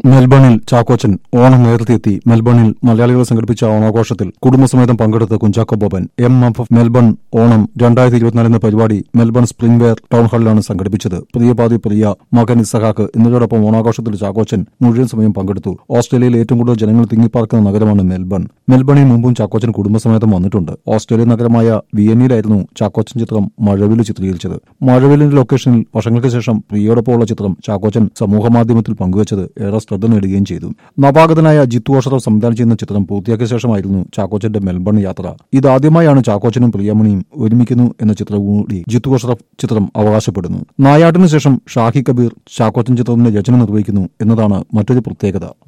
മെൽബണിൽ ചാക്കോച്ചൻ ഓണം നേരത്തെ എത്തി മെൽബണിൽ മലയാളികൾ സംഘടിപ്പിച്ച ഓണാഘോഷത്തിൽ കുടുംബസമേതം പങ്കെടുത്ത Kunchacko Boban M F F Melbourne Onam രണ്ടായിരത്തി ഇരുപത്തിനാല് എന്ന പരിപാടി മെൽബൺ സ്പ്രിംഗ് വെയർ ടൗൺ ഹാളിലാണ് സംഘടിപ്പിച്ചത് പ്രിയപാതി പ്രിയ മകൻ ഇസഹാക്ക് എന്നിവരോടൊപ്പം ഓണാഘോഷത്തിൽ ചാക്കോച്ചൻ മുഴുവൻ സമയം പങ്കെടുത്തു ഓസ്ട്രേലിയയിൽ ഏറ്റവും കൂടുതൽ ജനങ്ങൾ തിങ്ങിപ്പാർക്കുന്ന നഗരമാണ് മെൽബൺ മെൽബണിൽ മുമ്പും ചാക്കോച്ചൻ കുടുംബസമേതം വന്നിട്ടുണ്ട് ഓസ്ട്രേലിയൻ നഗരമായ വിയന്നയിലായിരുന്നു ചാക്കോച്ചൻ ചിത്രം മഴവില് ചിത്രീകരിച്ചത് മഴവിലിന്റെ ലൊക്കേഷനിൽ വർഷങ്ങൾക്ക് ശേഷം പ്രിയയോടൊപ്പമുള്ള ചിത്രം ചാക്കോച്ചൻ സമൂഹമാധ്യമത്തിൽ പങ്കുവച്ചത് ഏറെ ശ്രദ്ധ നേടുകയും ചെയ്തു നവാഗതനായ ജിത്തു അഷറഫ് സംവിധാനം ചെയ്യുന്ന ചിത്രം പൂർത്തിയാക്കിയ ശേഷമായിരുന്നു ചാക്കോച്ചന്റെ മെൽബൺ യാത്ര ഇതാദ്യമായാണ് ചാക്കോച്ചനും പ്രിയമണിയും ഒരുമിക്കുന്നു എന്ന ചിത്രവും കൂടി ജിത്തു അഷറഫ് ചിത്രം അവകാശപ്പെടുന്നു നായാട്ടിനു ശേഷം ഷാഹി കബീർ ചാക്കോച്ചൻ ചിത്രത്തിന്റെ രചന നിർവഹിക്കുന്നു എന്നതാണ് മറ്റൊരു പ്രത്യേകത